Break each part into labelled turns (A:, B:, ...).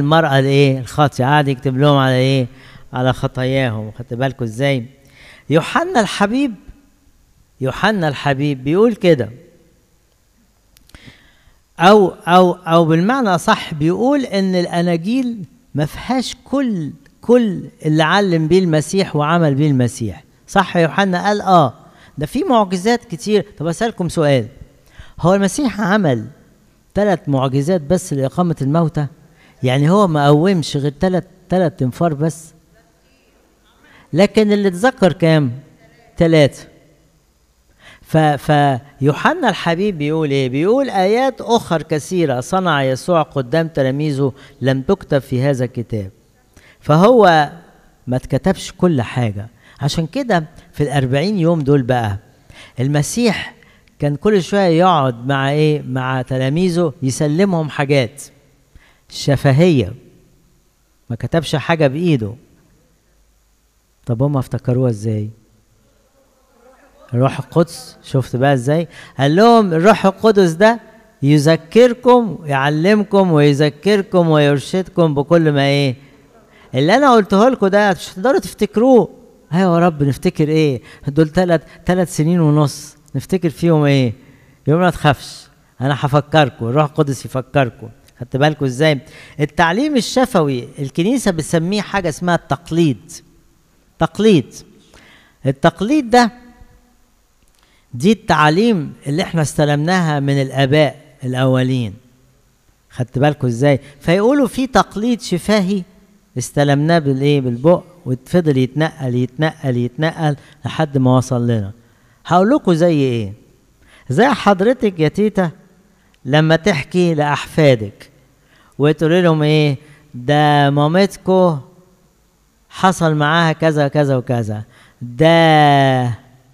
A: المرأة الايه الخاطئة قعد يكتب لهم على ايه على خطاياهم خدت بالكم ازاي يوحنا الحبيب يوحنا الحبيب بيقول كده او او او بالمعنى اصح بيقول ان الاناجيل ما فيهاش كل كل اللي علم بيه المسيح وعمل بيه المسيح صح يوحنا قال اه ده في معجزات كتير طب اسالكم سؤال هو المسيح عمل ثلاث معجزات بس لاقامه الموتى يعني هو ما قومش غير ثلاث ثلاث تنفار بس لكن اللي اتذكر كام ثلاثه ف فيوحنا الحبيب بيقول ايه بيقول ايات اخر كثيره صنع يسوع قدام تلاميذه لم تكتب في هذا الكتاب فهو ما اتكتبش كل حاجه عشان كده في الأربعين يوم دول بقى المسيح كان كل شويه يقعد مع ايه مع تلاميذه يسلمهم حاجات شفهيه ما كتبش حاجه بايده طب هم افتكروها ازاي الروح القدس شفت بقى ازاي قال لهم الروح القدس ده يذكركم يعلمكم ويذكركم ويرشدكم بكل ما ايه اللي انا قلته لكم ده مش هتقدروا تفتكروه ايوه يا رب نفتكر ايه دول ثلاث ثلاث سنين ونص نفتكر فيهم ايه يوم ما تخافش انا هفكركم الروح القدس يفكركم خدت بالكم ازاي التعليم الشفوي الكنيسه بتسميه حاجه اسمها التقليد تقليد التقليد ده دي التعاليم اللي احنا استلمناها من الاباء الاولين خدت بالكم ازاي فيقولوا في تقليد شفاهي استلمناه بالايه بالبق وفضل يتنقل يتنقل يتنقل لحد ما وصل لنا هقول لكم زي ايه زي حضرتك يا تيتا لما تحكي لاحفادك وتقول لهم ايه ده مامتكو حصل معاها كذا كذا وكذا ده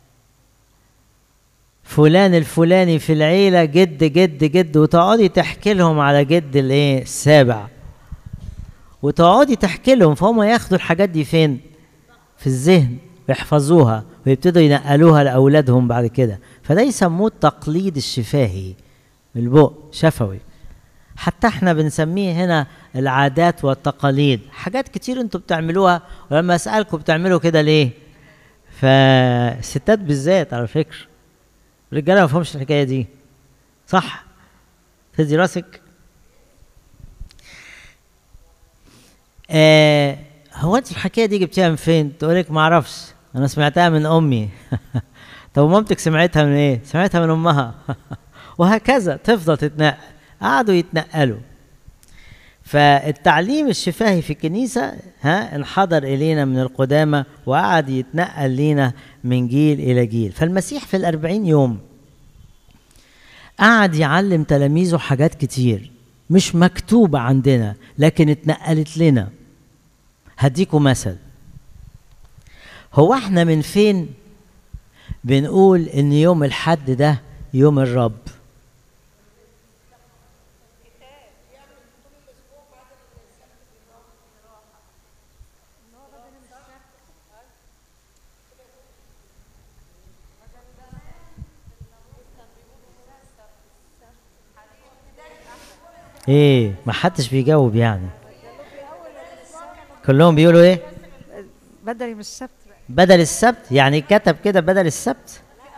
A: فلان الفلاني في العيله جد جد جد وتقعدي تحكي لهم على جد الايه السابع وتقعدي تحكي لهم فهم ياخدوا الحاجات دي فين في الذهن ويحفظوها ويبتدوا ينقلوها لاولادهم بعد كده فده يسموه التقليد الشفاهي البق شفوي حتى احنا بنسميه هنا العادات والتقاليد حاجات كتير انتوا بتعملوها ولما اسالكم بتعملوا كده ليه فالستات بالذات على فكره الرجاله ما فهمش الحكايه دي صح تدي راسك آه هو انت الحكايه دي جبتيها من فين تقول لك ما اعرفش انا سمعتها من امي طب مامتك سمعتها من ايه سمعتها من امها وهكذا تفضل تتنقل قعدوا يتنقلوا فالتعليم الشفاهي في الكنيسة ها انحدر إلينا من القدامى وقعد يتنقل لينا من جيل إلى جيل فالمسيح في الأربعين يوم قعد يعلم تلاميذه حاجات كتير مش مكتوبة عندنا لكن اتنقلت لنا هديكم مثل هو احنا من فين بنقول ان يوم الحد ده يوم الرب ايه ما حدش بيجاوب يعني كلهم بيقولوا ايه
B: بدري من السبت
A: بدل السبت يعني كتب كده بدل السبت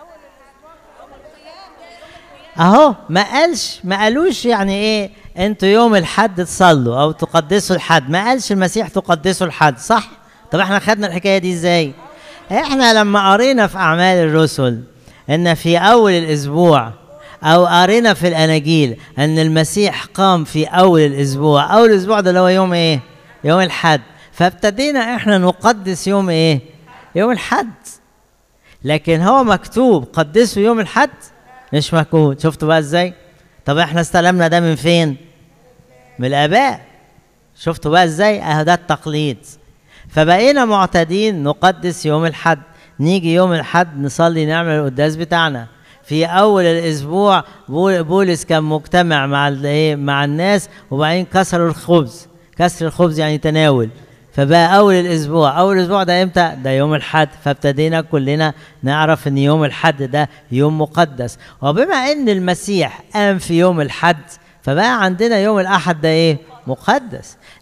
A: اهو ما قالش ما قالوش يعني ايه انتوا يوم الحد تصلوا او تقدسوا الحد ما قالش المسيح تقدسوا الحد صح طب احنا خدنا الحكايه دي ازاي احنا لما قرينا في اعمال الرسل ان في اول الاسبوع او قرينا في الاناجيل ان المسيح قام في اول الاسبوع اول الاسبوع ده اللي هو يوم ايه يوم الحد فابتدينا احنا نقدس يوم ايه يوم الحد لكن هو مكتوب قدسوا يوم الحد مش مكتوب شفتوا بقى ازاي طب احنا استلمنا ده من فين من الاباء شفتوا بقى ازاي اهو ده التقليد فبقينا معتادين نقدس يوم الحد نيجي يوم الحد نصلي نعمل القداس بتاعنا في اول الاسبوع بولس كان مجتمع مع ايه مع الناس وبعدين كسروا الخبز كسر الخبز يعني تناول فبقى اول الاسبوع اول الاسبوع ده امتى ده يوم الحد فابتدينا كلنا نعرف ان يوم الحد ده يوم مقدس وبما ان المسيح قام في يوم الحد فبقى عندنا يوم الاحد ده ايه مقدس